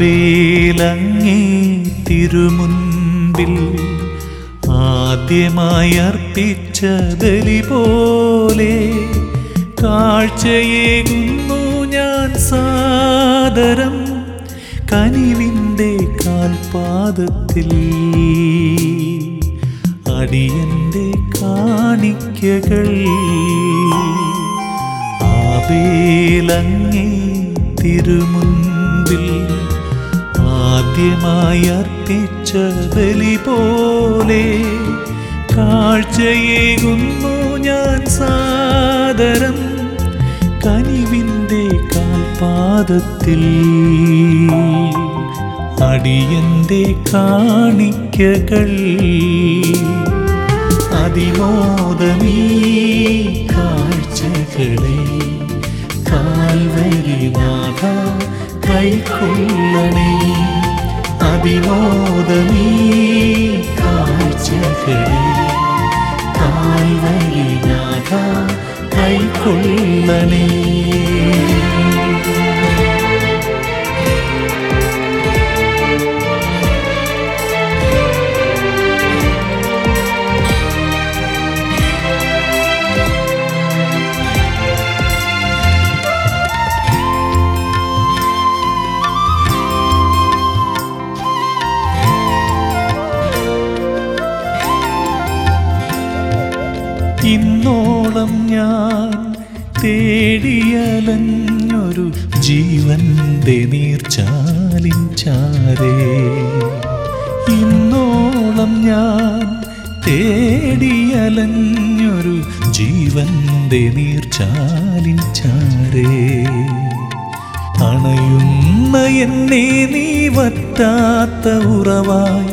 ആബേലങ്ങേ തിരുമുൻപിൽ ആദ്യമായി അർപ്പിച്ച ബലി പോലെ കാഴ്ചയേകുന്നു ഞാൻ സാദരം കനിവിൻ്റെ കാൽപാദത്തിൽ അടിയന്റെ കാണിക്കകൾ ആബേലങ്ങേ തിരുമുൻപിൽ ആദ്യമായി അർപ്പിച്ച ബലി പോലെ കാഴ്ചയേകുന്നു ഞാൻ സാദരം കനിവിൻ്റെ കാൽപാദത്തിൽ അടിയന്റെ കാണിക്കകൾ അതിമോദമീ കാഴ്ചകളെ കാൽവരിനാഥ കൈക്കൊള്ളണേ അതിമോദമീ കാഴ്ചകളെ കാൽവരിനാഥ കൈക്കൊള്ളണേ ഇന്നോളം ഞാൻ തേടിയലഞ്ഞൊരു ജീവന്റെ നീർച്ചാലിൻ ചാരേ ഇന്നോളം ഞാൻ തേടിയലഞ്ഞൊരു ജീവന്റെ നീർച്ചാലിൻ ചാരേ അണയുന്ന എന്നെ നീ വറ്റാത്ത ഉറവായി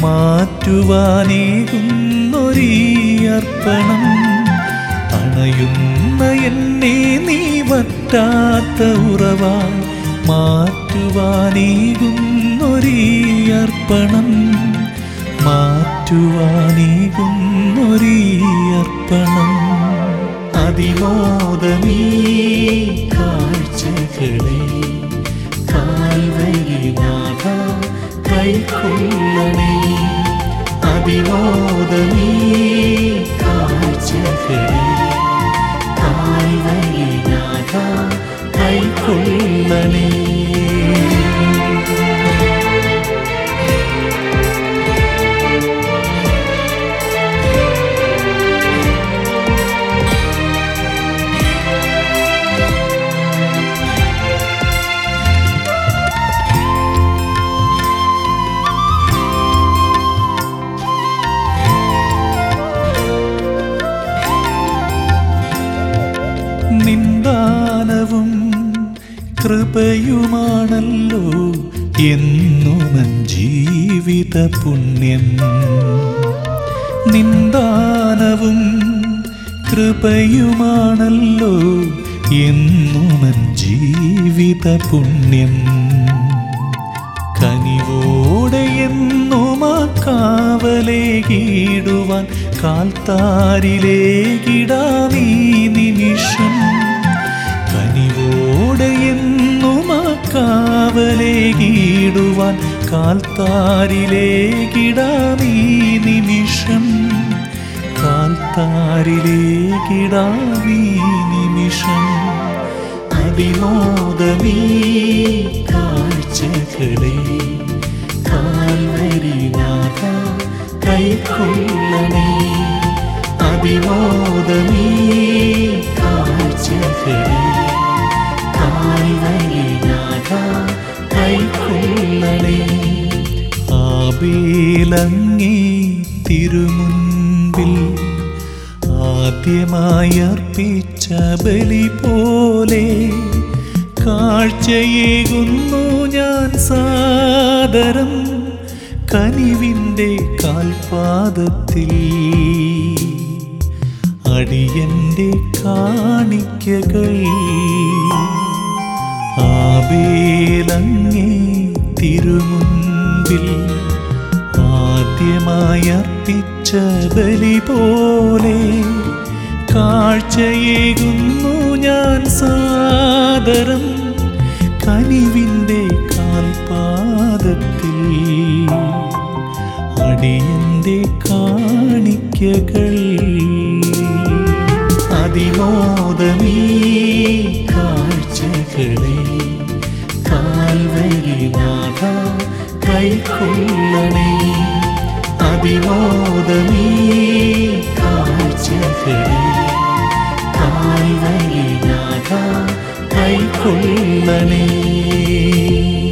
മാറ്റുവാനേകുന്നൊരീ അർപ്പണം അണയുന്ന എന്നെ നീ വറ്റാത്ത ഉറവായി മാറ്റുവാനേകുന്നൊരീ അർപ്പണം മാറ്റുവാനേകുന്നൊരീ അർപ്പണം അതിമോദമീ കാഴ്ചകളെ കാൽവരിനാഥ കൈക്കൊള്ളണേ അതിമോദമീ കാഴ്ചകളെ കാൽവരിനാഥ കൈക്കൊള്ളണേ നിന്ദാനവും കൃപയുമാണല്ലോ എന്നുമൻ ജീവിത പുണ്യം നിന്ദാനവും കൃപയുമാണല്ലോ എന്നുമൻ ജീവിത പുണ്യം കനിവോടെ എന്നുമാ കാവലേ കീടുവാൻ കാൽത്താരിലേക്കിടാമീ നിമിഷം കനിവോടെ എന്നുമാ കാവലേ കീടുവാൻ കാൽത്താരിലേക്കിടാമീ നിമിഷം കാൽത്താരിലേക്കിടാമീ നിമിഷം അതിമോദമീ കാഴ്ചകളെ കാൽവരിനാഥ കൈക്കൊള്ളണേ അതിമോദമീ കാഴ്ചകളെ കാൽവരിനാഥ കൈക്കൊള്ളണേ ആബേലങ്ങേ തിരുമുൻപിൽ ആദ്യമായി അർപ്പിച്ച ബലി പോലെ കാഴ്ചയേകുന്നു ഞാൻ സാദരം കനിവിൻ്റെ കാൽപാദത്തിൽ അടിയന്റെ കാണിക്കകൾ ആബേലങ്ങേ തിരുമുൻപിൽ ആദ്യമായി അർപ്പിച്ച ബലി പോലെ കാഴ്ചയേകുന്നു ഞാൻ സാദരം കനിവിൻ്റെ കാൽപാ പാദത്തിൽ അടിയന്റെ കാണിക്കകൾ അതിമോദമീ കാഴ്ചകളെ കാൽവരിനാഥ കൈക്കൊള്ളണേ അതിമോദമീ കാഴ്ചകളെ കാൽവരിനാഥ കൈക്കൊള്ളണേ